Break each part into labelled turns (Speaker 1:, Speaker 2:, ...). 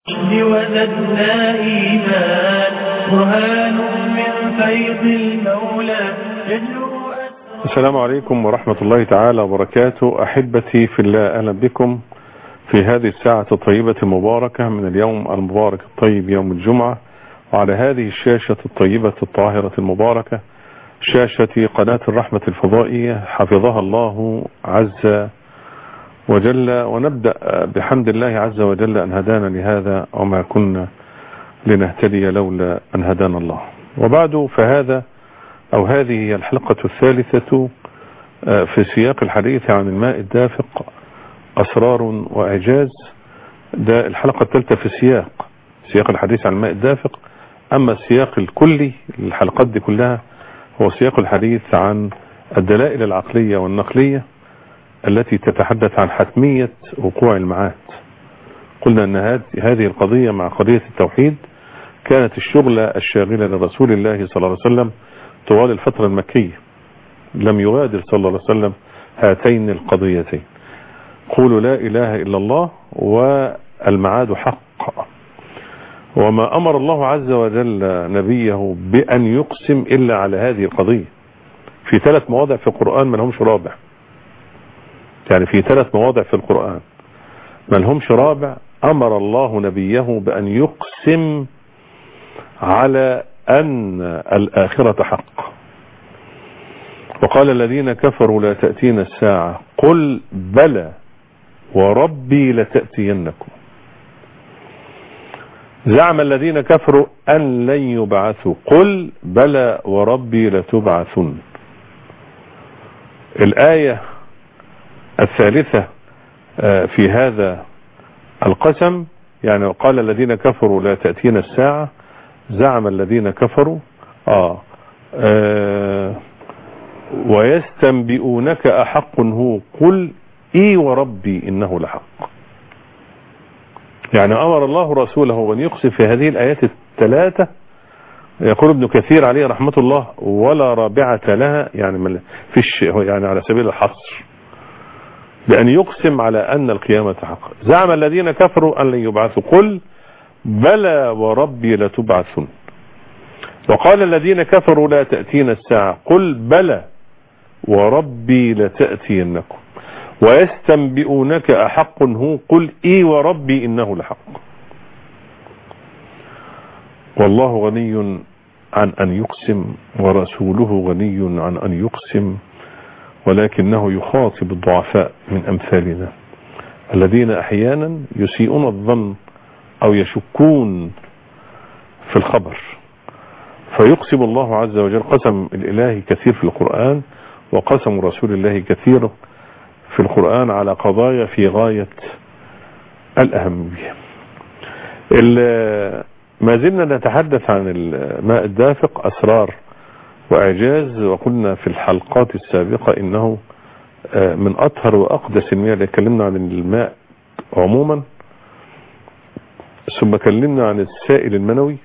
Speaker 1: وزدنا إيمان برهان من فيض المولى يجلو
Speaker 2: السلام عليكم ورحمة الله تعالى وبركاته أحبتي في الله أهلا بكم في هذه الساعة الطيبة المباركة من اليوم المبارك الطيب يوم الجمعة وعلى هذه الشاشة الطيبة الطاهرة المباركة شاشة قناة الرحمة الفضائية حفظها الله عز وجل ونبدأ بحمد الله عز وجل أن هدانا لهذا وما كنا لنهتدي لولا أن هدانا الله وبعد فهذا أو هذه هي الحلقة الثالثة في سياق الحديث عن الماء الدافق أسرار وإعجاز ده الحلقة الثالثة في سياق سياق الحديث عن الماء الدافق أما السياق الكلي للحلقات دي كلها هو سياق الحديث عن الدلائل العقلية والنقلية التي تتحدث عن حتمية وقوع المعاد قلنا أن هذه القضية مع قضية التوحيد كانت الشغلة الشاغلة لرسول الله صلى الله عليه وسلم طوال الفترة المكية لم يغادر صلى الله عليه وسلم هاتين القضيتين قولوا لا إله إلا الله والمعاد حق وما أمر الله عز وجل نبيه بأن يقسم إلا على هذه القضية في ثلاث مواضع في القرآن ما لهمش رابع يعني في ثلاث مواضع في القرآن ما لهمش رابع أمر الله نبيه بأن يقسم على أن الآخرة حق وقال الذين كفروا لا تأتين الساعة قل بلى وربي لتأتينكم زعم الذين كفروا أن لن يبعثوا قل بلى وربي لتبعثن الآية الثالثة في هذا القسم يعني قال الذين كفروا لا تأتينا الساعة زعم الذين كفروا آه, آه ويستنبئونك أحق هو قل إي وربي إنه لحق يعني أمر الله رسوله أن يقسم في هذه الآيات الثلاثة يقول ابن كثير عليه رحمة الله ولا رابعة لها يعني فيش يعني على سبيل الحصر بأن يقسم على أن القيامة حق زعم الذين كفروا أن لن يبعثوا قل بلى وربي لتبعثن وقال الذين كفروا لا تأتين الساعة قل بلى وربي لتأتينكم ويستنبئونك أحق هو قل إي وربي إنه لحق والله غني عن أن يقسم ورسوله غني عن أن يقسم ولكنه يخاطب الضعفاء من أمثالنا الذين أحيانا يسيئون الظن أو يشكون في الخبر فيقسم الله عز وجل قسم الإله كثير في القرآن وقسم رسول الله كثير في القرآن على قضايا في غاية الأهمية ما زلنا نتحدث عن الماء الدافق أسرار وإعجاز وقلنا في الحلقات السابقة إنه من أطهر وأقدس المياه اللي اتكلمنا عن الماء عموما ثم كلمنا عن السائل المنوي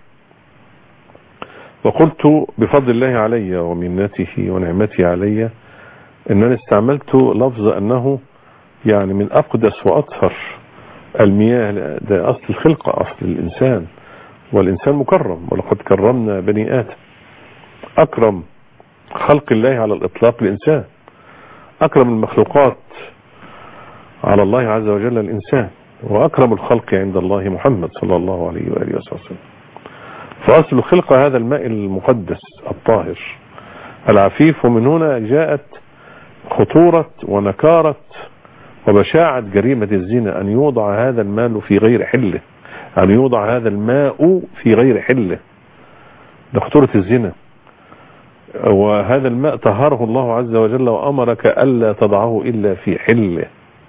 Speaker 2: وقلت بفضل الله علي ومنته ونعمته علي انني استعملت لفظ انه يعني من اقدس واطهر المياه ده اصل الخلقة اصل الانسان والانسان مكرم ولقد كرمنا بني ادم اكرم خلق الله على الاطلاق الانسان اكرم المخلوقات على الله عز وجل الانسان واكرم الخلق عند الله محمد صلى الله عليه وآله وسلم فاصل الخلقة هذا الماء المقدس الطاهر العفيف ومن هنا جاءت خطورة ونكارة وبشاعة جريمة الزنا أن يوضع هذا المال في غير حله أن يوضع هذا الماء في غير حله ده خطورة الزنا وهذا الماء طهره الله عز وجل وأمرك ألا تضعه إلا في حله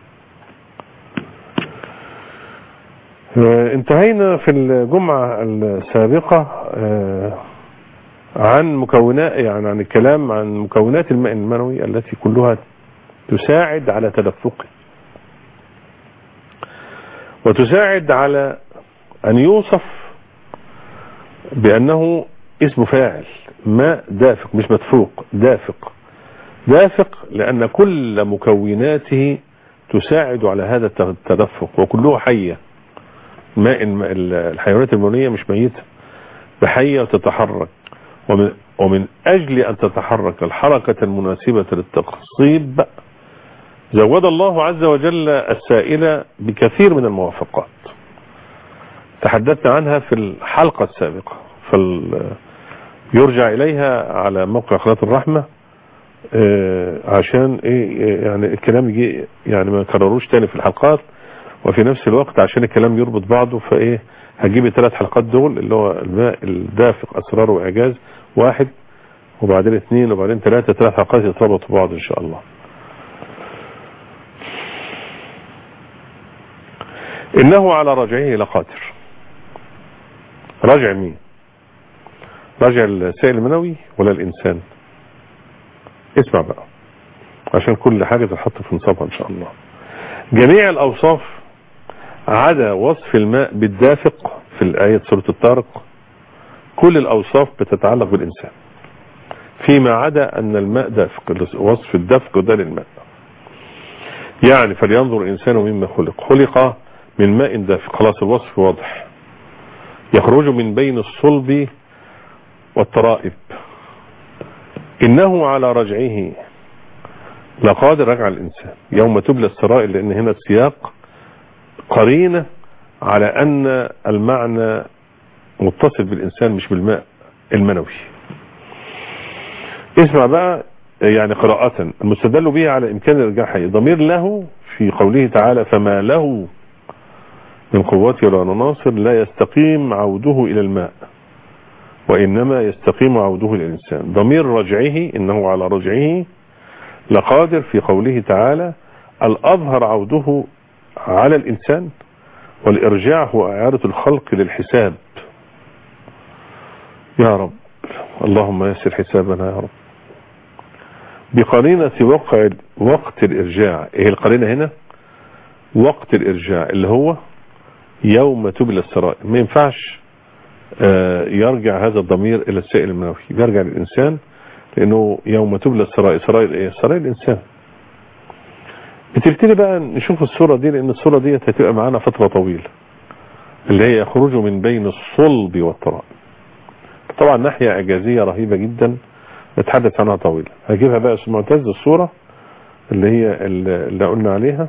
Speaker 2: انتهينا في الجمعة السابقة عن مكونات يعني عن الكلام عن مكونات الماء المنوي التي كلها تساعد على تدفقه وتساعد على أن يوصف بأنه اسم فاعل ماء دافق مش مدفوق دافق دافق لأن كل مكوناته تساعد على هذا التدفق وكلها حية ماء الم- ال- الحيوانات المنوية مش ميتة بحية وتتحرك ومن, ومن أجل أن تتحرك الحركة المناسبة للتقصيب زود الله عز وجل السائلة بكثير من الموافقات تحدثنا عنها في الحلقة السابقة فال يرجع إليها على موقع قناة الرحمة آه، عشان ايه يعني الكلام يجي يعني ما كرروش تاني في الحلقات وفي نفس الوقت عشان الكلام يربط بعضه فايه هجيب الثلاث حلقات دول اللي هو الماء الدافق اسرار واعجاز واحد وبعدين اثنين وبعدين ثلاثة ثلاث حلقات يتربطوا بعض ان شاء الله انه على رجعه لقادر رجع مين رجع السائل المنوي ولا الانسان اسمع بقى عشان كل حاجة تتحط في نصابها ان شاء الله جميع الاوصاف عدا وصف الماء بالدافق في الآية سورة الطارق كل الاوصاف بتتعلق بالانسان فيما عدا ان الماء دافق وصف الدفق ده للماء يعني فلينظر الانسان مما خلق خلق من ماء دافق خلاص الوصف واضح يخرج من بين الصلب والترائب انه على رجعه لقادر رجع الانسان يوم تبلى السرائر لان هنا السياق قرينة على ان المعنى متصل بالانسان مش بالماء المنوي اسمع بقى يعني قراءة المستدل به على امكان ارجاعه ضمير له في قوله تعالى فما له من قوة ولا ناصر لا يستقيم عوده الى الماء وإنما يستقيم عوده الإنسان ضمير رجعه إنه على رجعه لقادر في قوله تعالى الأظهر عوده على الإنسان والإرجاع هو إعادة الخلق للحساب يا رب اللهم يسر حسابنا يا رب بقرينة وقع وقت الإرجاع إيه القرينة هنا وقت الإرجاع اللي هو يوم تبلى السرائر ما ينفعش يرجع هذا الضمير الى السائل المنوي يرجع للانسان لانه يوم تبلى السرائر سرائر ايه سرائر الانسان بتبتدي بقى نشوف الصورة دي لان الصورة دي هتبقى معانا فترة طويلة اللي هي يخرج من بين الصلب والترائب طبعا ناحية اعجازية رهيبة جدا نتحدث عنها طويلة هجيبها بقى اسم معتز الصورة اللي هي اللي قلنا عليها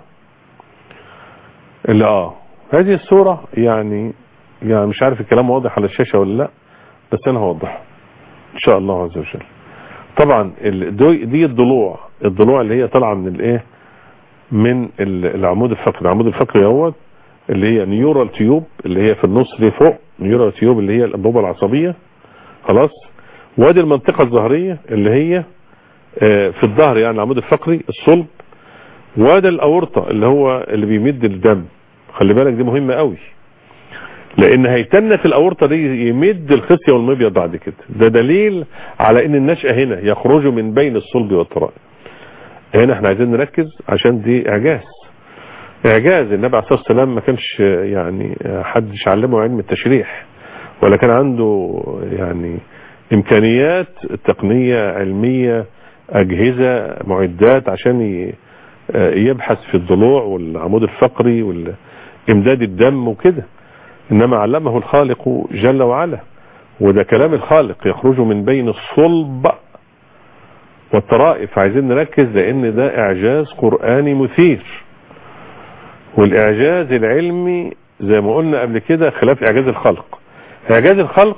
Speaker 2: اللي اه هذه الصورة يعني يعني مش عارف الكلام واضح على الشاشة ولا لا بس انا هوضحه ان شاء الله عز وجل طبعا دي الضلوع الضلوع اللي هي طالعه من الايه من العمود الفقري العمود الفقري اهوت اللي هي نيورال تيوب اللي هي في النص دي فوق نيورال تيوب اللي هي الانبوبه العصبيه خلاص وادي المنطقه الظهريه اللي هي في الظهر يعني العمود الفقري الصلب وادي الاورطه اللي هو اللي بيمد الدم خلي بالك دي مهمه قوي لان هيتنة الاورطة دي يمد الخصية والمبيض بعد كده ده دليل على ان النشأة هنا يخرج من بين الصلب والترائب هنا احنا عايزين نركز عشان دي اعجاز اعجاز النبي عليه الصلاة والسلام ما كانش يعني حدش علمه علم التشريح ولا كان عنده يعني امكانيات تقنية علمية اجهزة معدات عشان يبحث في الضلوع والعمود الفقري والامداد الدم وكده انما علمه الخالق جل وعلا وده كلام الخالق يخرج من بين الصلب والطرائف عايزين نركز لان ده اعجاز قرآني مثير والاعجاز العلمي زي ما قلنا قبل كده خلاف اعجاز الخلق اعجاز الخلق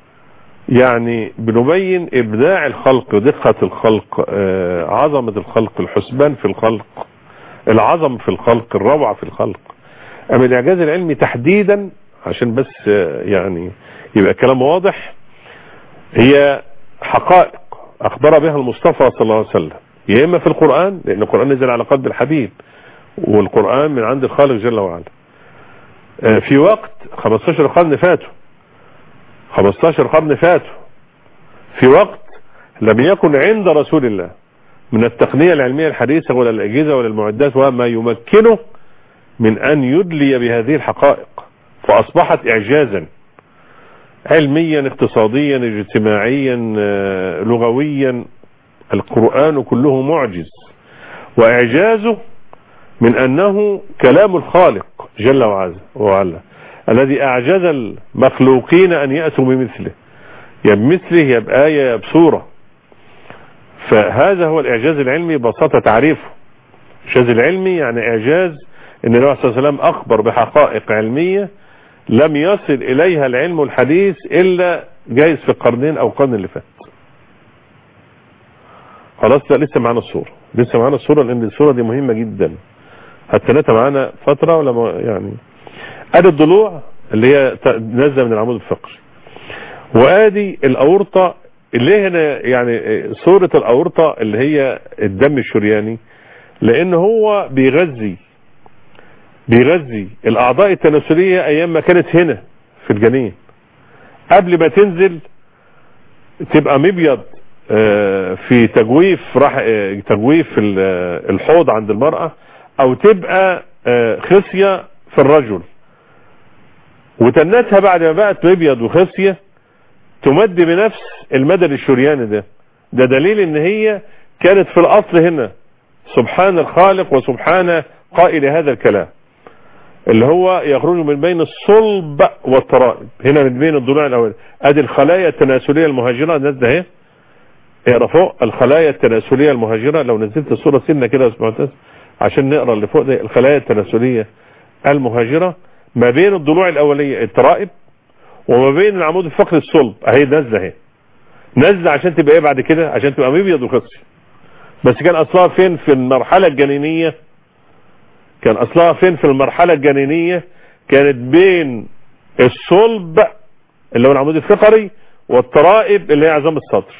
Speaker 2: يعني بنبين ابداع الخلق دقة الخلق عظمة الخلق الحسبان في الخلق العظم في الخلق الروعة في الخلق اما الاعجاز العلمي تحديدا عشان بس يعني يبقى الكلام واضح هي حقائق اخبر بها المصطفى صلى الله عليه وسلم يا اما في القرآن لان القرآن نزل على قلب الحبيب والقرآن من عند الخالق جل وعلا في وقت 15 قرن فاتوا 15 قرن فاتوا في وقت لم يكن عند رسول الله من التقنية العلمية الحديثة ولا الأجهزة ولا المعدات وما يمكنه من أن يدلي بهذه الحقائق فأصبحت إعجازا علميا اقتصاديا اجتماعيا لغويا القرآن كله معجز وإعجازه من أنه كلام الخالق جل وعلا الذي أعجز المخلوقين أن يأتوا بمثله يا بمثله يا بآية يا بصورة فهذا هو الإعجاز العلمي ببساطة تعريفه الإعجاز العلمي يعني إعجاز أن النبي صلى الله عليه وسلم أخبر بحقائق علمية لم يصل إليها العلم الحديث إلا جايز في القرنين أو القرن اللي فات خلاص لا لسه معانا الصورة لسه معانا الصورة لأن الصورة دي مهمة جدا هتناتها معانا فترة ولا ما يعني ادي الضلوع اللي هي نازله من العمود الفقري وادي الاورطه اللي هنا يعني صورة الاورطه اللي هي الدم الشرياني لان هو بيغذي بيغذي الاعضاء التناسلية ايام ما كانت هنا في الجنين قبل ما تنزل تبقى مبيض في تجويف راح تجويف الحوض عند المرأة او تبقى خصية في الرجل وتنتها بعد ما بقت مبيض وخصية تمد بنفس المدى الشرياني ده ده دليل ان هي كانت في الاصل هنا سبحان الخالق وسبحان قائل هذا الكلام اللي هو يخرج من بين الصلب والترائب هنا من بين الضلوع الاول ادي الخلايا التناسليه المهاجره نازله اهي اقرا فوق الخلايا التناسليه المهاجره لو نزلت الصوره سنه كده يا معتز عشان نقرا اللي فوق ده الخلايا التناسليه المهاجره ما بين الضلوع الاوليه الترائب وما بين العمود الفقري الصلب اهي نازله اهي نازله عشان تبقى ايه بعد كده عشان تبقى مبيض وخصي بس كان اصلها فين في المرحله الجنينيه كان اصلها فين في المرحله الجنينيه كانت بين الصلب اللي هو العمود الفقري والترائب اللي هي عظام الصدر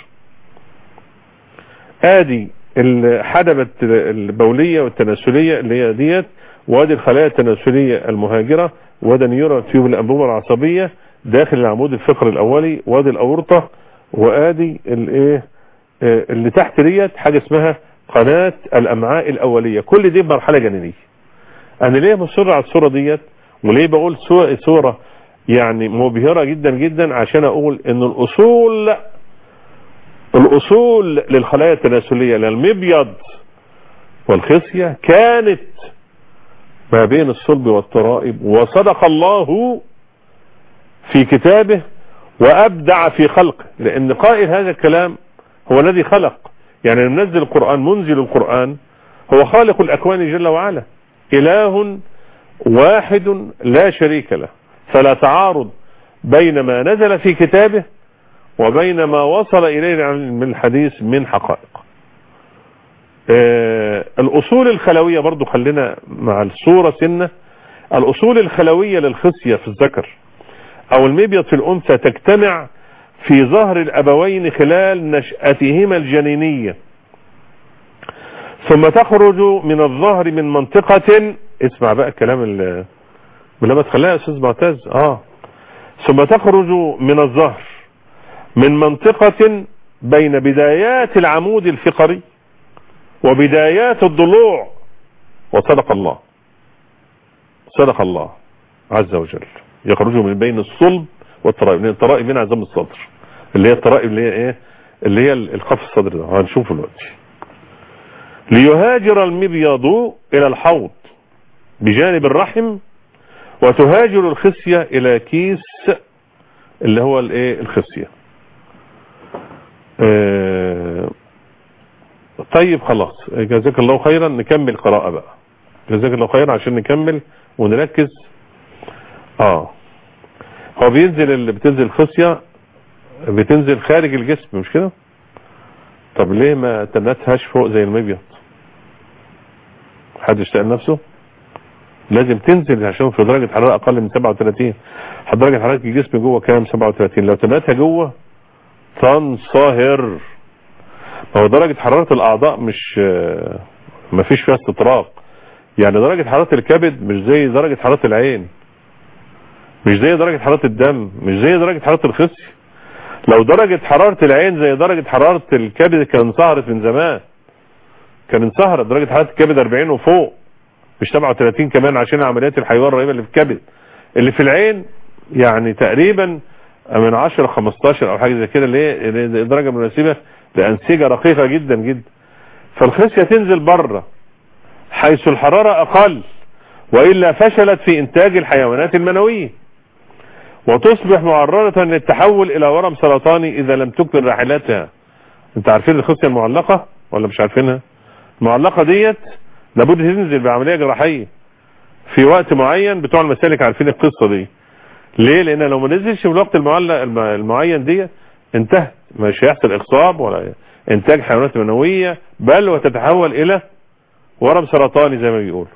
Speaker 2: ادي الحدبة البولية والتناسلية اللي هي ديت وادي الخلايا التناسلية المهاجرة وادي نيورا تيوب الانبوبة العصبية داخل العمود الفقري الاولي وادي الاورطة وادي الايه اللي تحت ديت حاجة اسمها قناة الامعاء الاولية كل دي مرحلة جنينية انا ليه مصر على الصورة ديت وليه بقول صورة يعني مبهرة جدا جدا عشان اقول ان الاصول الاصول للخلايا التناسلية للمبيض والخصية كانت ما بين الصلب والترائب وصدق الله في كتابه وابدع في خلقه لان قائل هذا الكلام هو الذي خلق يعني منزل القرآن منزل القرآن هو خالق الاكوان جل وعلا اله واحد لا شريك له فلا تعارض بين ما نزل في كتابه وبين ما وصل إليه من الحديث من حقائق آه الأصول الخلوية برضو خلينا مع الصورة سنة الأصول الخلوية للخصية في الذكر أو المبيض في الأنثى تجتمع في ظهر الأبوين خلال نشأتهما الجنينية ثم تخرج من الظهر من منطقة اسمع بقى الكلام اللي لما تخليها يا أستاذ معتز آه ثم تخرج من الظهر من منطقة بين بدايات العمود الفقري وبدايات الضلوع وصدق الله صدق الله عز وجل يخرج من بين الصلب والترائب لان الترائب من عظام الصدر اللي هي الترائب اللي هي ايه اللي هي القف الصدر ده هنشوفه دلوقتي ليهاجر المبيض الى الحوض بجانب الرحم وتهاجر الخصية الى كيس اللي هو الايه الخصيه آه طيب خلاص جزاك الله خيرا نكمل قراءة بقى جزاك الله خيرا عشان نكمل ونركز اه هو بينزل اللي بتنزل خصية بتنزل خارج الجسم مش كده طب ليه ما تنتهاش فوق زي المبيض حد يشتغل نفسه لازم تنزل عشان في درجة حرارة اقل من 37 درجة حرارة الجسم جوه كام 37 لو تنتها جوه تنصهر ما هو درجة حرارة الأعضاء مش ما فيش فيها استطراق يعني درجة حرارة الكبد مش زي درجة حرارة العين مش زي درجة حرارة الدم مش زي درجة حرارة الخصي لو درجة حرارة العين زي درجة حرارة الكبد كان انصهرت من زمان كان انصهرت درجة حرارة الكبد 40 وفوق مش 37 كمان عشان عمليات الحيوان الرهيبة اللي في الكبد اللي في العين يعني تقريبا من 10 15 او حاجه زي كده اللي هي درجه مناسبه لانسجه رقيقه جدا جدا فالخصيه تنزل بره حيث الحراره اقل والا فشلت في انتاج الحيوانات المنويه وتصبح معرضة للتحول الى ورم سرطاني اذا لم تكمل راحلتها انت عارفين الخصية المعلقة ولا مش عارفينها المعلقة ديت لابد تنزل بعملية جراحية في وقت معين بتوع المسالك عارفين القصة دي ليه لان لو ما نزلش في الوقت المعلق الم- المعين دي انتهت مش هيحصل اخصاب ولا انتاج حيوانات منوية بل وتتحول الى ورم سرطاني زي ما بيقول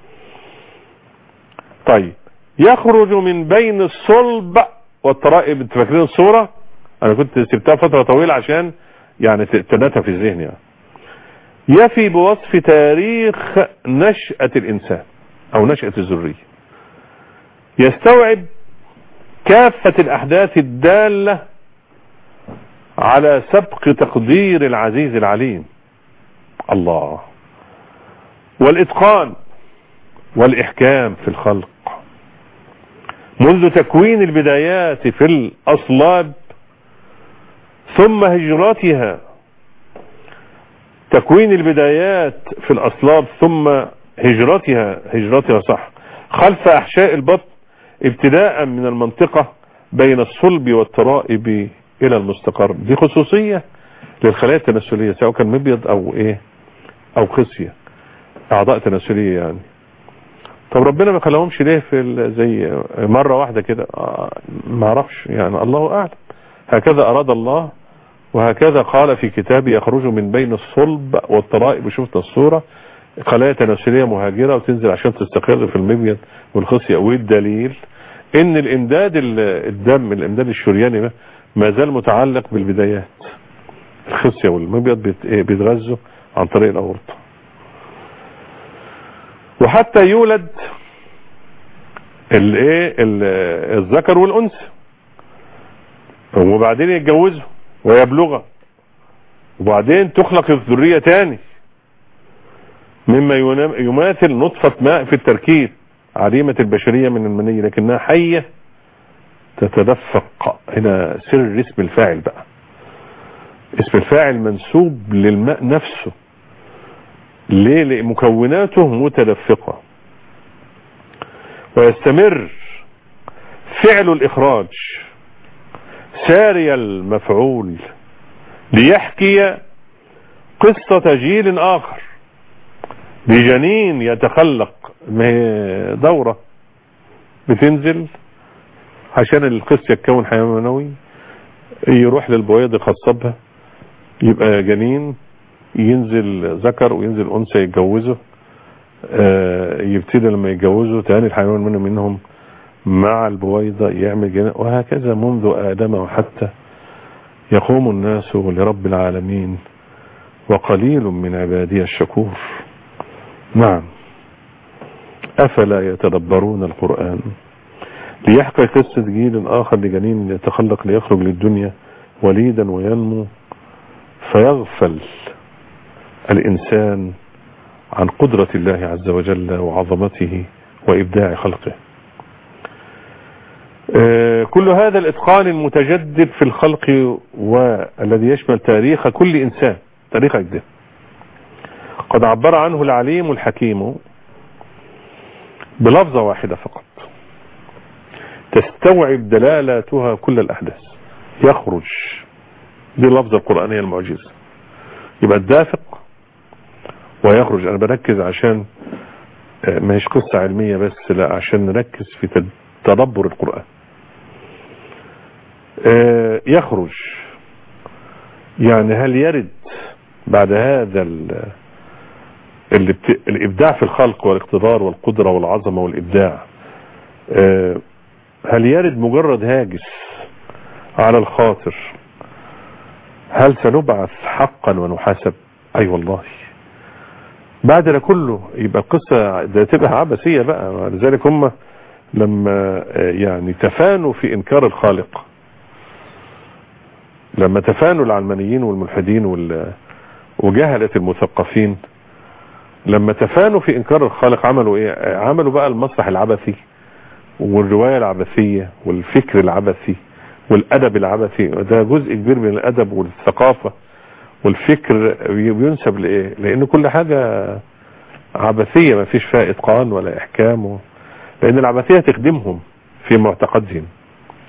Speaker 2: طيب يخرج من بين الصلب والترائب انت فاكرين الصورة انا كنت سبتها فترة طويلة عشان يعني ت- تنتها في الذهن يعني يفي بوصف تاريخ نشأة الانسان او نشأة الذرية يستوعب كافة الاحداث الدالة على سبق تقدير العزيز العليم الله والاتقان والاحكام في الخلق منذ تكوين البدايات في الاصلاب ثم هجرتها تكوين البدايات في الاصلاب ثم هجرتها هجرتها صح خلف احشاء البطن ابتداء من المنطقة بين الصلب والترائب الى المستقر دي خصوصية للخلايا التناسلية سواء كان مبيض او ايه او خصية اعضاء تناسلية يعني طب ربنا ما خلاهمش ليه في ال- زي مرة واحدة كده آه، ما اعرفش يعني الله اعلم هكذا اراد الله وهكذا قال في كتابه يخرج من بين الصلب والترائب شفت الصورة خلايا تناسلية مهاجرة وتنزل عشان تستقر في المبيض والخصية والدليل ان الامداد ال- الدم الامداد الشرياني ده ما زال متعلق بالبدايات الخصية والمبيض بيت- إيه بيتغذوا عن طريق الاورطة وحتى يولد الايه ال- الذكر والانثى وبعدين يتجوزوا ويبلغا وبعدين تخلق الذرية تاني مما ينام- يماثل نطفة ماء في التركيب عديمة البشرية من المني لكنها حية تتدفق هنا سر اسم الفاعل بقى اسم الفاعل منسوب للماء نفسه ليه لأن مكوناته متدفقة ويستمر فعل الإخراج ساري المفعول ليحكي قصة جيل آخر بجنين يتخلق ما هي دورة بتنزل عشان القصة يتكون حيوان منوي يروح للبويض يخصبها يبقى جنين ينزل ذكر وينزل أنثى يتجوزه آه، يبتدي لما يتجوزوا تاني الحيوان المنوي منهم مع البويضة يعمل جنين وهكذا منذ آدم وحتى يقوم الناس لرب العالمين وقليل من عبادي الشكور نعم أفلا يتدبرون القرآن ليحكي قصة جيل آخر لجنين يتخلق ليخرج للدنيا وليدا وينمو فيغفل الإنسان عن قدرة الله عز وجل وعظمته وإبداع خلقه آه، كل هذا الإتقان المتجدد في الخلق والذي يشمل تاريخ كل إنسان تاريخك ده قد عبر عنه العليم الحكيم بلفظة واحدة فقط تستوعب دلالاتها كل الأحداث يخرج دي اللفظة القرآنية المعجزة يبقى الدافق ويخرج أنا بركز عشان آه، ما هيش قصة علمية بس لا عشان نركز في تد- تدبر القرآن آه، يخرج يعني هل يرد بعد هذا ال- الابت- الإبداع في الخلق والاقتدار والقدرة والعظمة والإبداع آه، هل يرد مجرد هاجس على الخاطر هل سنبعث حقا ونحاسب اي أيوة والله بعد ده كله يبقى القصة ده تبقى عبثية بقى لذلك هم لما آه، يعني تفانوا في انكار الخالق لما تفانوا العلمانيين والملحدين وال- وجهلة المثقفين لما تفانوا في انكار الخالق عملوا ايه آه، عملوا بقى المسرح العبثي والرواية العبثية والفكر العبثي والادب العبثي ده جزء كبير من الادب والثقافة والفكر بينسب لايه لان كل حاجة عبثية ما فيش فيها اتقان ولا احكام و... لان العبثية تخدمهم في معتقدهم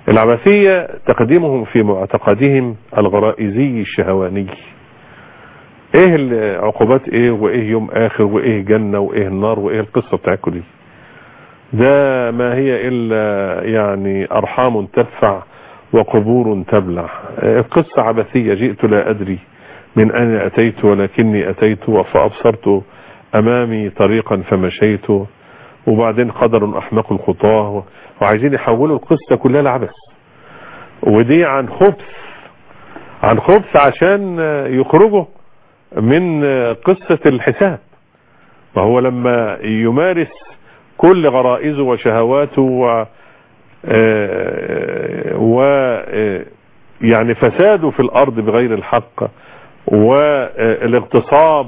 Speaker 2: العبثية تقديمهم في معتقدهم الغرائزي الشهواني ايه العقوبات ايه وايه يوم اخر وايه جنة وايه النار وايه القصة بتاعتكم دي ده ما هي الا يعني ارحام تدفع وقبور تبلع القصة عبثية جئت لا ادري من اين اتيت ولكني اتيت فابصرت امامي طريقا فمشيت وبعدين قدر احمق الخطاه وعايزين يحولوا القصة كلها لعبث ودي عن خبث عن خبث عشان يخرجوا من قصة الحساب وهو لما يمارس كل غرائزه وشهواته و و يعني فساده في الارض بغير الحق والاغتصاب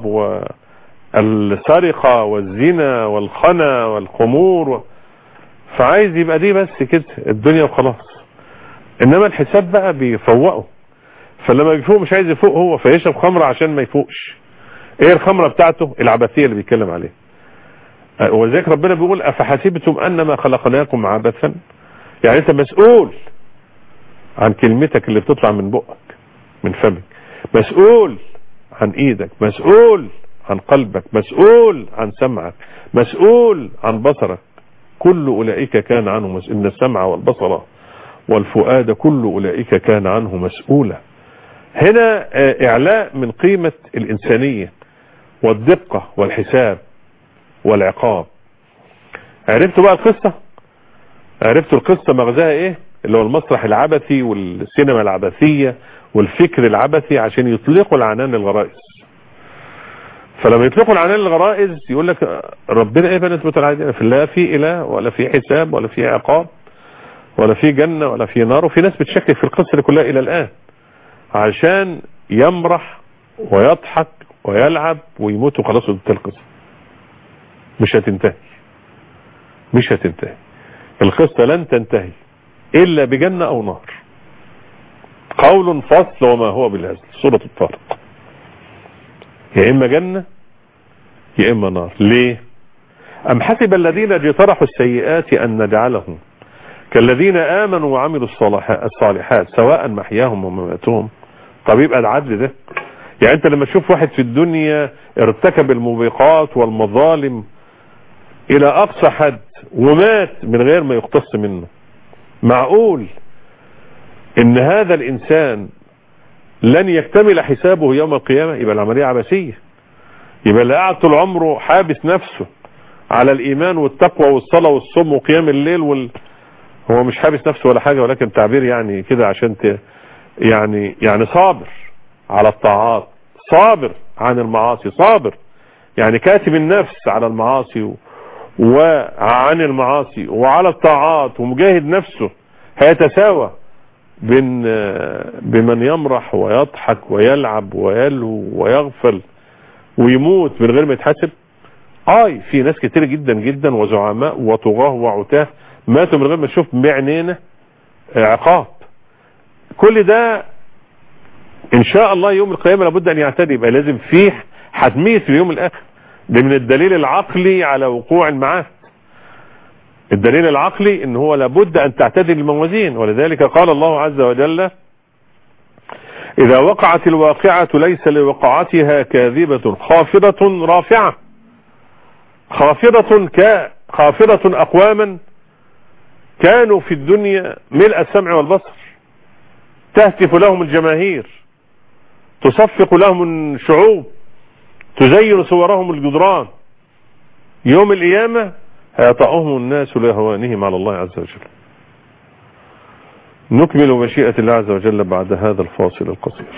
Speaker 2: والسرقة والزنا والخنا والخمور فعايز يبقى دي بس كده الدنيا وخلاص انما الحساب بقى بيفوقه فلما بيفوق مش عايز يفوق هو فيشرب خمرة عشان ما يفوقش ايه الخمرة بتاعته العبثية اللي بيتكلم عليها وذلك ربنا بيقول افحسبتم انما خلقناكم عبثا يعني انت مسؤول عن كلمتك اللي بتطلع من بقك من فمك مسؤول عن ايدك مسؤول عن قلبك مسؤول عن سمعك مسؤول عن بصرك كل اولئك كان عنه مسؤول ان السمع والبصر والفؤاد كل اولئك كان عنه مسؤولا هنا اعلاء من قيمة الانسانية والدقة والحساب والعقاب عرفتوا بقى القصة عرفتوا القصة مغزاها ايه اللي هو المسرح العبثي والسينما العبثية والفكر العبثي عشان يطلقوا العنان الغرائز فلما يطلقوا العنان الغرائز يقول لك ربنا ايه بنت متعالى في لا في اله ولا في حساب ولا في عقاب ولا في جنة ولا في نار وفي ناس بتشكك في القصة دي كلها الى الان عشان يمرح ويضحك ويلعب ويموت وخلاص ضد القصة مش هتنتهي مش هتنتهي القصة لن تنتهي الا بجنة او نار قول فصل وما هو بالهزل سورة الطارق يا اما جنة يا اما نار ليه ام حسب الذين اجترحوا السيئات ان نجعلهم كالذين امنوا وعملوا الصالحات سواء محياهم ومماتهم طب يبقى العدل ده يعني انت لما تشوف واحد في الدنيا ارتكب الموبقات والمظالم الى اقصى حد ومات من غير ما يقتص منه معقول ان هذا الانسان لن يكتمل حسابه يوم القيامة يبقى العملية عبثية يبقى اللي قاعد طول عمره حابس نفسه على الايمان والتقوى والصلاة والصوم وقيام الليل وال... هو مش حابس نفسه ولا حاجة ولكن تعبير يعني كده عشان ت... يعني يعني صابر على الطاعات صابر عن المعاصي صابر يعني كاتب النفس على المعاصي و... وعن المعاصي وعلى الطاعات ومجاهد نفسه هيتساوى بين بمن يمرح ويضحك ويلعب ويلهو ويغفل ويموت من غير ما يتحاسب اي في ناس كتير جدا جدا وزعماء وطغاه وعتاه ماتوا من غير ما تشوف بعينينا عقاب كل ده ان شاء الله يوم القيامة لابد ان يعتدي يبقى لازم فيه حتمية في اليوم الاخر ده من الدليل العقلي على وقوع المعاد الدليل العقلي ان هو لابد ان تعتدل الموازين ولذلك قال الله عز وجل اذا وقعت الواقعة ليس لوقعتها كاذبة خافضة رافعة خافضة ك خافضة اقواما كانوا في الدنيا ملء السمع والبصر تهتف لهم الجماهير تصفق لهم الشعوب تزين صورهم الجدران يوم القيامة هيطأهم الناس لهوانهم على الله عز وجل نكمل مشيئة الله عز وجل بعد هذا الفاصل القصير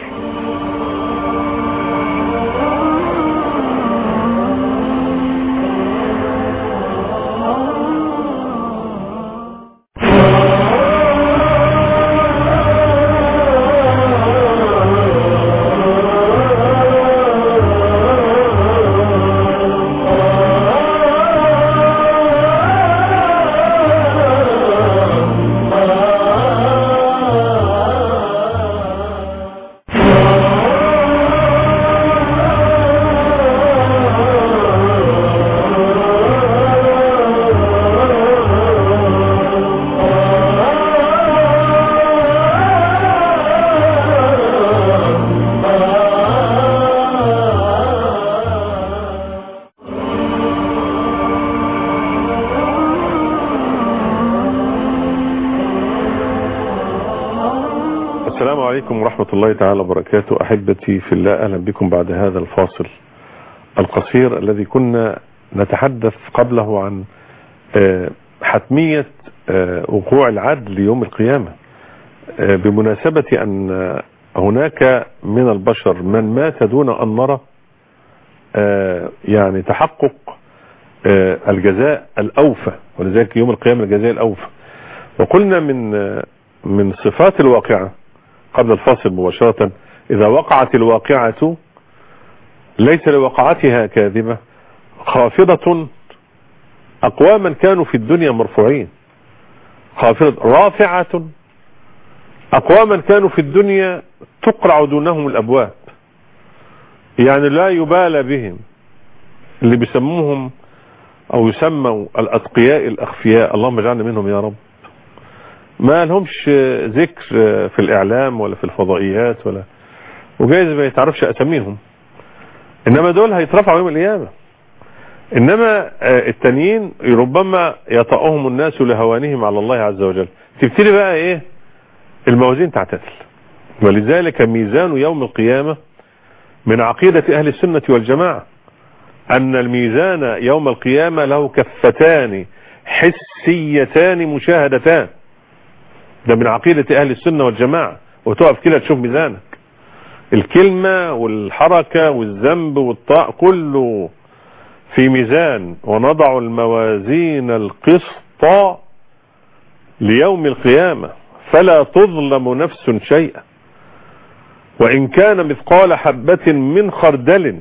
Speaker 2: السلام عليكم ورحمة الله تعالى وبركاته أحبتي في الله أهلا بكم بعد هذا الفاصل القصير الذي كنا نتحدث قبله عن آه، حتمية آه، وقوع العدل يوم القيامة آه، بمناسبة أن آه، هناك من البشر من مات دون أن نرى آه، يعني تحقق آه، الجزاء الأوفى ولذلك يوم القيامة الجزاء الأوفى وقلنا من آه، من صفات الواقعة قبل الفاصل مباشرة إذا وقعت الواقعة ليس لوقعتها كاذبة خافضة أقواما كانوا في الدنيا مرفوعين خافضة رافعة أقواما كانوا في الدنيا تقرع دونهم الأبواب يعني لا يبالى بهم اللي بيسموهم أو يسموا الأتقياء الأخفياء اللهم اجعلنا منهم يا رب ما لهمش ذكر في الإعلام ولا في الفضائيات ولا وجايز ما يتعرفش أساميهم إنما دول هيترفعوا يوم القيامة إنما التانيين ربما يطأهم الناس لهوانهم على الله عز وجل تبتدي بقى إيه الموازين تعتدل ولذلك ميزان يوم القيامة من عقيدة أهل السنة والجماعة أن الميزان يوم القيامة له كفتان حسيتان مشاهدتان ده من عقيدة أهل السنة والجماعة وتقف كده تشوف ميزانك الكلمة والحركة والذنب والطاء كله في ميزان ونضع الموازين القسط ليوم القيامة فلا تظلم نفس شيئا وإن كان مثقال حبة من خردل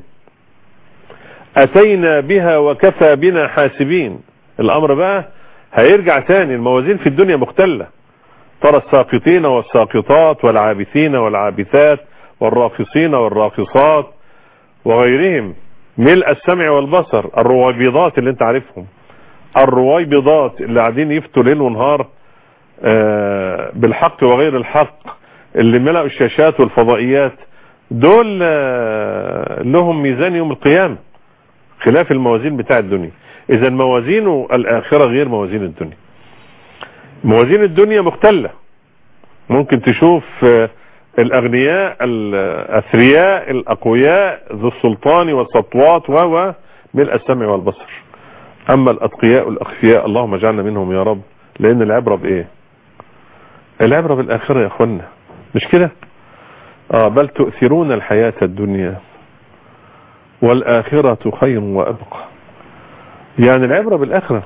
Speaker 2: أتينا بها وكفى بنا حاسبين الأمر بقى هيرجع تاني الموازين في الدنيا مختلة ترى الساقطين والساقطات والعابثين والعابثات والراقصين والراقصات وغيرهم ملء السمع والبصر الرويبضات اللي انت عارفهم الرويبضات اللي قاعدين يفتوا ليل ونهار آه بالحق وغير الحق اللي ملأوا الشاشات والفضائيات دول آه لهم ميزان يوم القيامة خلاف الموازين بتاع الدنيا اذا موازين الاخرة غير موازين الدنيا موازين الدنيا مختلة ممكن تشوف آه الاغنياء الاثرياء الاقوياء ذو السلطان والسطوات و ملء السمع والبصر اما الاتقياء الاخفياء اللهم اجعلنا منهم يا رب لان العبرة بايه العبرة بالاخرة يا اخوانا مش كده آه بل تؤثرون الحياة الدنيا والاخرة خير وابقى يعني العبرة بالاخرة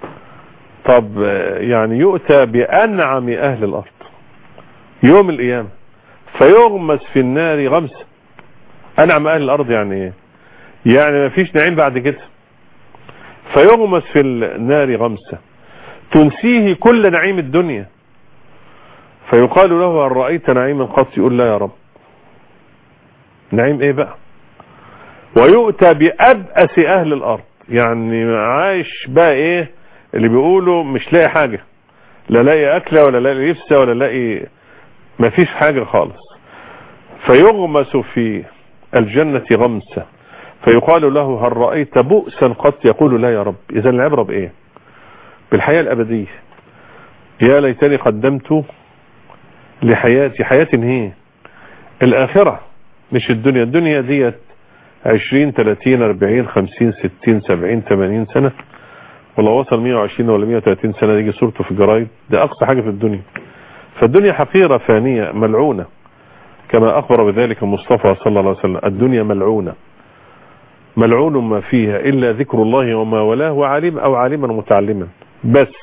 Speaker 2: طب يعني يؤتى بانعم اهل الارض يوم القيامه فيغمس في النار غمسة انعم اهل الارض يعني ايه يعني ما فيش نعيم بعد كده فيغمس في النار غمسة تنسيه كل نعيم الدنيا فيقال له هل رأيت نعيما قط يقول لا يا رب نعيم ايه بقى ويؤتى بأبأس اهل الارض يعني عايش بقى ايه اللي بيقولوا مش لاقي حاجة لا لاقي اكلة ولا لاقي لبسة ولا لاقي ما فيش حاجة خالص فيغمس في الجنة غمسة فيقال له هل رأيت بؤسا قد يقول لا يا رب إذا العبرة بإيه بالحياة الأبدية يا ليتني قدمت لحياتي حياة هي الآخرة مش الدنيا الدنيا ديت 20 30 40 50 60 70 80 سنة ولو وصل 120 ولا 130 سنة يجي صورته في الجرايد ده أقصى حاجة في الدنيا فالدنيا حقيرة فانية ملعونة كما أخبر بذلك المصطفى صلى الله عليه وسلم الدنيا ملعونة ملعون ما فيها إلا ذكر الله وما ولاه وعالم أو عالما متعلما بس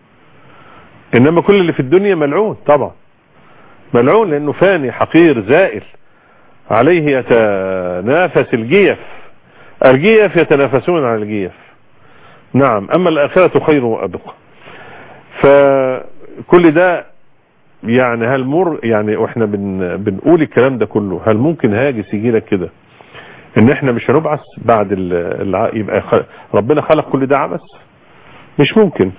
Speaker 2: إنما كل اللي في الدنيا ملعون طبعا ملعون لأنه فاني حقير زائل عليه يتنافس الجيف الجيف يتنافسون على الجيف نعم أما الآخرة خير وأبقى فكل ده يعني هل مر يعني واحنا بن بنقول الكلام ده كله هل ممكن هاجس يجي لك كده ان احنا مش هنبعث بعد الع... يبقى خ... ربنا خلق كل ده عبث مش ممكن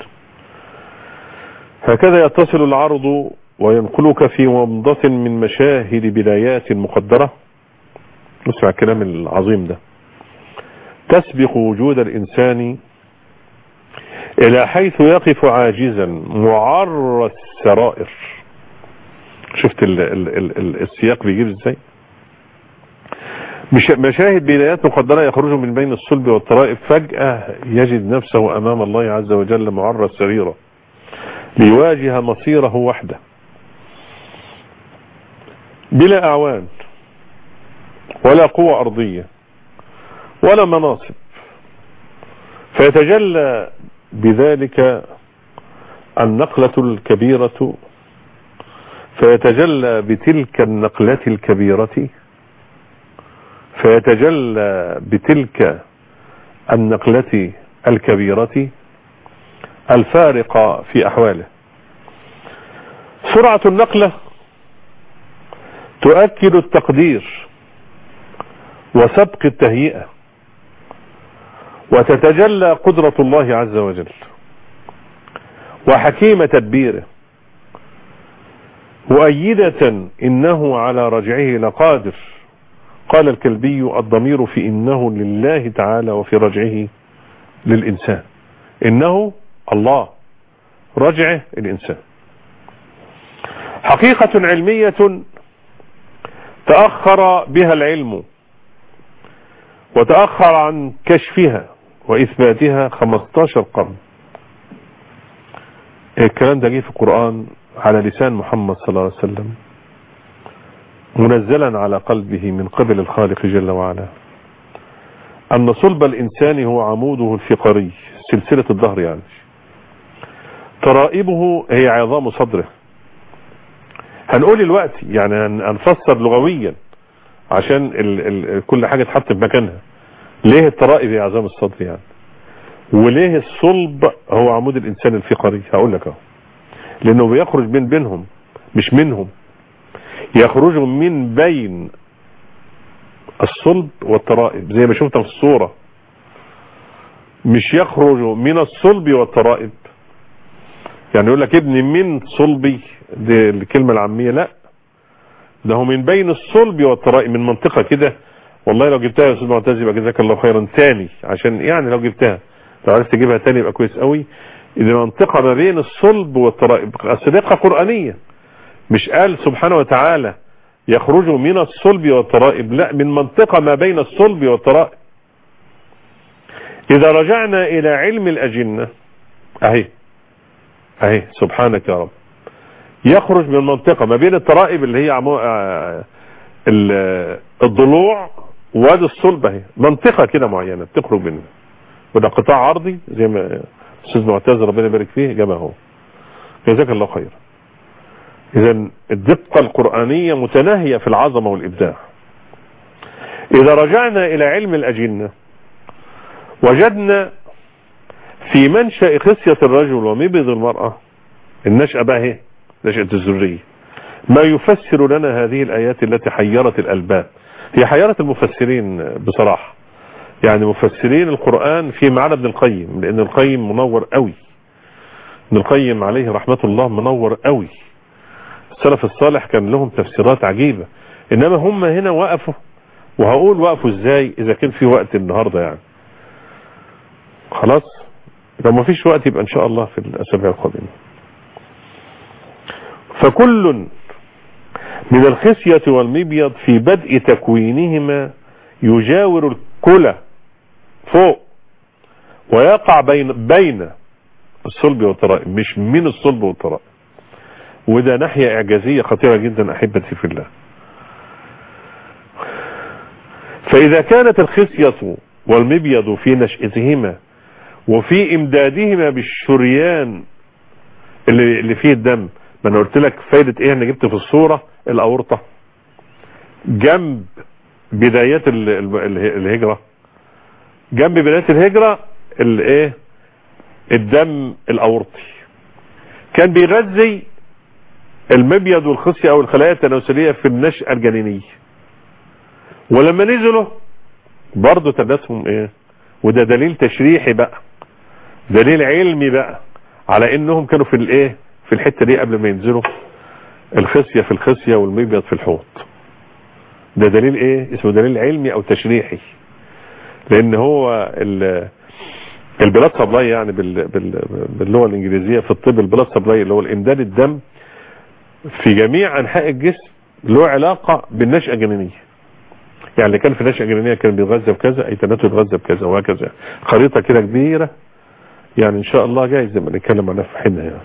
Speaker 2: هكذا يتصل العرض وينقلك في ومضة من مشاهد بدايات مقدرة نسمع الكلام العظيم ده تسبق وجود الإنسان إلى حيث يقف عاجزا معر السرائر شفت ال ال ال ال السياق بيجيب ازاي مش مشاهد بدايات مقدرة يخرج من بين الصلب والطرائف فجأة يجد نفسه أمام الله عز وجل معرى سريرا ليواجه مصيره وحده بلا أعوان ولا قوة أرضية ولا مناصب فيتجلى بذلك النقلة الكبيرة فيتجلى بتلك النقلة الكبيرة فيتجلى بتلك النقلة الكبيرة الفارقة في أحواله سرعة النقلة تؤكد التقدير وسبق التهيئة وتتجلى قدرة الله عز وجل وحكيم تدبيره مؤيدة إنه على رجعه لقادر قال الكلبي الضمير في إنه لله تعالى وفي رجعه للإنسان إنه الله رجعه الإنسان حقيقة علمية تأخر بها العلم وتأخر عن كشفها وإثباتها 15 قرن الكلام ده جه في القرآن على لسان محمد صلى الله عليه وسلم منزلا على قلبه من قبل الخالق جل وعلا أن صلب الإنسان هو عموده الفقري سلسلة الظهر يعني ترائبه هي عظام صدره هنقول الوقت يعني هنفسر لغويا عشان ال ال كل حاجة تحط في مكانها ليه الترائب هي عظام الصدر يعني وليه الصلب هو عمود الإنسان الفقري هقول لك اهو لأنه بيخرج من بينهم مش منهم يخرج من بين الصلب والترائب زي ما شفنا في الصورة مش يخرج من الصلب والترائب يعني يقول لك ابني من صلبي دي الكلمة العامية لا ده هو من بين الصلب والترائب من منطقة كده والله لو جبتها يا استاذ معتز يبقى جزاك الله خيرا تاني عشان يعني لو جبتها لو عرفت تجيبها تاني يبقى كويس قوي إذا منطقة ما بين الصلب والترائب الصديقة قرآنية مش قال سبحانه وتعالى يخرج من الصلب والترائب لا من منطقة ما بين الصلب والترائب إذا رجعنا إلى علم الأجنة أهي أهي سبحانك يا رب يخرج من منطقة ما بين الترائب اللي هي عمو... آه... الضلوع وادي الصلب اهي منطقة كده معينة بتخرج منها وده قطاع عرضي زي ما استاذ معتز ربنا يبارك فيه جابها اهو جزاك الله خير اذا الدقة القرآنية متناهية في العظمة والابداع اذا رجعنا الى علم الاجنة وجدنا في منشأ خصية الرجل ومبض المرأة النشأة بقى اهي نشأة الذرية ما يفسر لنا هذه الآيات التي حيرت الألباب هي حيرت المفسرين بصراحة يعني مفسرين القرآن في معنى ابن القيم لأن القيم منور قوي ابن القيم عليه رحمة الله منور قوي السلف الصالح كان لهم تفسيرات عجيبة إنما هم هنا وقفوا وهقول وقفوا ازاي إذا كان في وقت النهاردة يعني خلاص لو ما فيش وقت يبقى إن شاء الله في الأسابيع القادمة فكل من الخسية والمبيض في بدء تكوينهما يجاور الكلى فوق ويقع بين بين الصلب والترائب مش من الصلب والترائب وده ناحية اعجازية خطيرة جدا احبتي في الله فاذا كانت الخسية والمبيض في نشأتهما وفي امدادهما بالشريان اللي, اللي فيه الدم ما انا قلت لك فايدة ايه انا جبت في الصورة الاورطة جنب بدايات الهجرة جنب بداية الهجرة الايه الدم الاورطي كان بيغذي المبيض والخصية او الخلايا التناسلية في النشأة الجنينية ولما نزلوا برضه تدسهم ايه وده دليل تشريحي بقى دليل علمي بقى على انهم كانوا في الايه في الحتة دي قبل ما ينزلوا الخصية في الخصية والمبيض في الحوض ده دليل ايه اسمه دليل علمي او تشريحي لان هو البلاد سبلاي يعني بال بال باللغه الانجليزيه في الطب البلاد سبلاي اللي هو الامداد الدم في جميع انحاء الجسم له علاقة بالنشأة الجنينية يعني اللي كان في النشأة الجنينية كان بيتغذى بكذا ايتناته يتغذى بكذا وهكذا خريطة كده كبيرة يعني ان شاء الله جاي زي ما نتكلم عنها في حينها يعني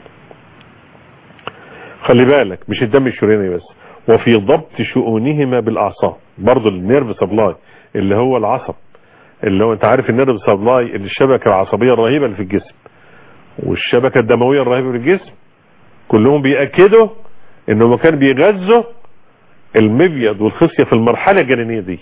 Speaker 2: خلي بالك مش الدم الشرياني بس وفي ضبط شؤونهما بالاعصاب برضه النيرف سبلاي اللي هو العصب اللي هو انت عارف النيرف سبلاي اللي الشبكه العصبيه الرهيبه اللي في الجسم والشبكه الدمويه الرهيبه في الجسم كلهم بياكدوا انه كان بيغذوا المبيض والخصيه في المرحله الجنينيه دي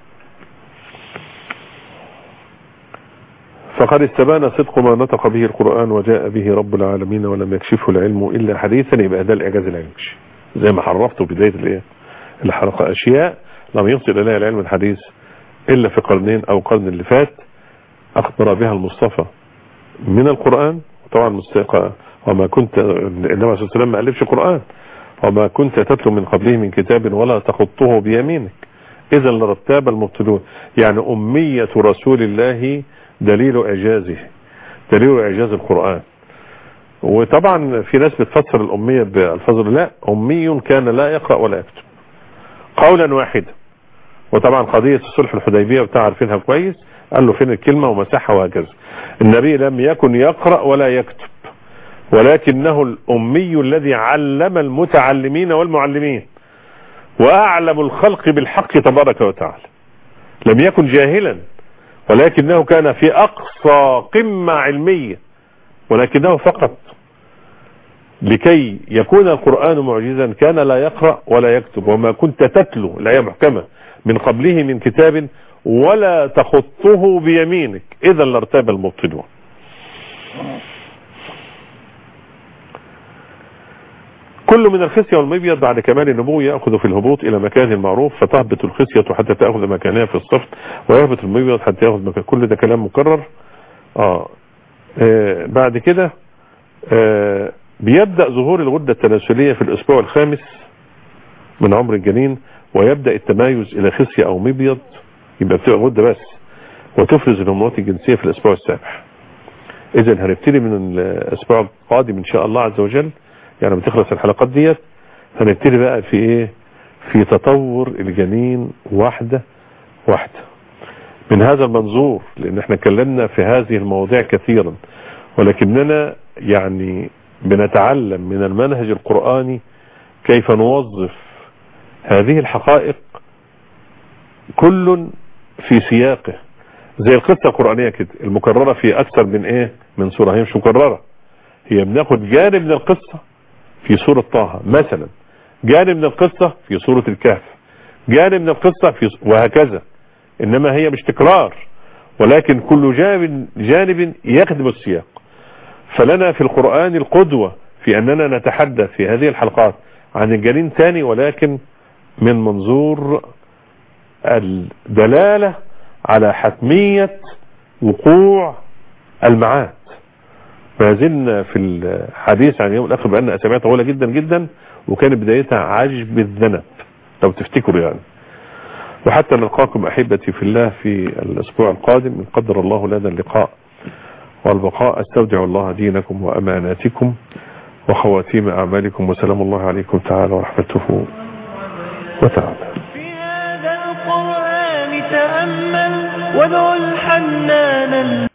Speaker 2: فقد استبان صدق ما نطق به القرآن وجاء به رب العالمين ولم يكشفه العلم إلا حديثا يبقى ده الإعجاز العلمي زي ما حرفته بداية الإيه الحلقة أشياء لم يصل إليها العلم الحديث إلا في قرنين أو قرن اللي فات أخبر بها المصطفى من القرآن طبعا مستقى وما كنت النبي صلى الله عليه وسلم ما ألفش قرآن وما كنت تتلو من قبله من كتاب ولا تخطه بيمينك إذا لرتاب المبتلون يعني أمية رسول الله دليل إعجازه دليل إعجاز القرآن وطبعا في ناس بتفسر الأمية بألفاظ لا أمي كان لا يقرأ ولا يكتب قولا واحدا وطبعا قضية الصلح الحديبية بتاع عارفينها كويس قال له فين الكلمة ومسحها وهكذا النبي لم يكن يقرأ ولا يكتب ولكنه الأمي الذي علم المتعلمين والمعلمين وأعلم الخلق بالحق تبارك وتعالى لم يكن جاهلا ولكنه كان في أقصى قمة علمية ولكنه فقط لكي يكون القرآن معجزا كان لا يقرأ ولا يكتب وما كنت تتلو الآية محكمة من قبله من كتاب ولا تخطه بيمينك إذا لارتاب المبطلون كل من الخصية والمبيض بعد كمال النمو يأخذ في الهبوط إلى مكان معروف فتهبط الخصية حتى تأخذ مكانها في الصفت ويهبط المبيض حتى يأخذ مكان كل ده كلام مكرر آه. آه بعد كده آه بيبدأ ظهور الغدة التناسلية في الأسبوع الخامس من عمر الجنين ويبدأ التمايز إلى خصية أو مبيض يبقى بتبقى غدة بس وتفرز الهرمونات الجنسية في الأسبوع السابع إذا هنبتدي من الأسبوع القادم إن شاء الله عز وجل يعني بتخلص الحلقات ديت هنبتدي بقى في ايه في تطور الجنين واحدة واحدة من هذا المنظور لان احنا اتكلمنا في هذه المواضيع كثيرا ولكننا يعني بنتعلم من المنهج القرآني كيف نوظف هذه الحقائق كل في سياقه زي القصة القرآنية كده المكررة في اكثر من ايه من سورة هي مش مكررة هي بناخد جانب من القصة في سورة طه مثلا جانب من القصة في سورة الكهف جانب من القصة في وهكذا انما هي مش تكرار ولكن كل جانب, جانب يخدم السياق فلنا في القرآن القدوة في اننا نتحدث في هذه الحلقات عن الجنين ثاني ولكن من منظور الدلالة على حتمية وقوع المعاد ما زلنا في الحديث عن يوم الاخر بان اسابيع طويله جدا جدا وكانت بدايتها عجب الذنب لو تفتكروا يعني وحتى نلقاكم احبتي في الله في الاسبوع القادم ان قدر الله لنا اللقاء والبقاء استودع الله دينكم واماناتكم وخواتيم اعمالكم وسلام الله عليكم تعالى ورحمته وتعالى
Speaker 1: في هذا القرآن تأمل وادعو الحنان